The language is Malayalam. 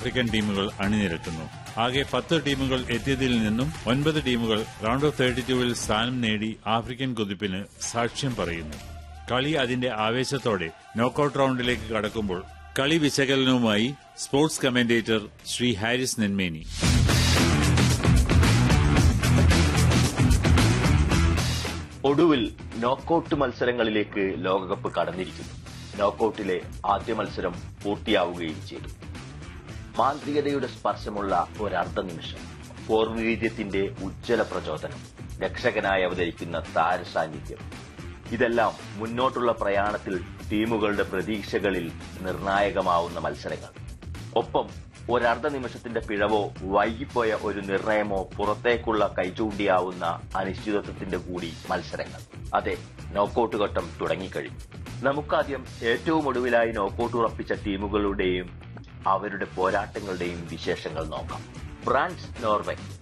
ആഫ്രിക്കൻ ടീമുകൾ അണിനിരക്കുന്നു ആകെ പത്ത് ടീമുകൾ എത്തിയതിൽ നിന്നും ഒൻപത് ടീമുകൾ റൌണ്ട് ഓഫ് തേർട്ടി ടൂവിൽ സ്ഥാനം നേടി ആഫ്രിക്കൻ കുതിപ്പിന് സാക്ഷ്യം പറയുന്നു കളി അതിന്റെ ആവേശത്തോടെ നോക്കൌട്ട് റൌണ്ടിലേക്ക് കടക്കുമ്പോൾ കളി വിശകലനവുമായി സ്പോർട്സ് കമന്റേറ്റർ ശ്രീ ഹാരിസ് നെന്മേനി ഒടുവിൽ നോക്കൌട്ട് മത്സരങ്ങളിലേക്ക് ലോകകപ്പ് കടന്നിരിക്കുന്നു നോക്കൌട്ടിലെ ആദ്യ മത്സരം പൂർത്തിയാവുകയും ചെയ്തു മാന്ത്രികതയുടെ സ്പർശമുള്ള ഒരർദ്ധ നിമിഷം പൂർവീര്യത്തിന്റെ ഉജ്ജ്വല പ്രചോദനം രക്ഷകനായി അവതരിക്കുന്ന താരസാന്നിധ്യം ഇതെല്ലാം മുന്നോട്ടുള്ള പ്രയാണത്തിൽ ടീമുകളുടെ പ്രതീക്ഷകളിൽ നിർണായകമാവുന്ന മത്സരങ്ങൾ ഒപ്പം ഒരർദ്ധ നിമിഷത്തിന്റെ പിഴവോ വൈകിപ്പോയ ഒരു നിർണയമോ പുറത്തേക്കുള്ള കൈചൂണ്ടിയാവുന്ന അനിശ്ചിതത്വത്തിന്റെ കൂടി മത്സരങ്ങൾ അതെ നോക്കൌട്ട് ഘട്ടം തുടങ്ങിക്കഴിഞ്ഞു നമുക്കാദ്യം ഏറ്റവും ഒടുവിലായി നോക്കൌട്ട് ഉറപ്പിച്ച ടീമുകളുടെയും അവരുടെ പോരാട്ടങ്ങളുടെയും വിശേഷങ്ങൾ നോക്കാം ഫ്രാൻസ് നോർവേ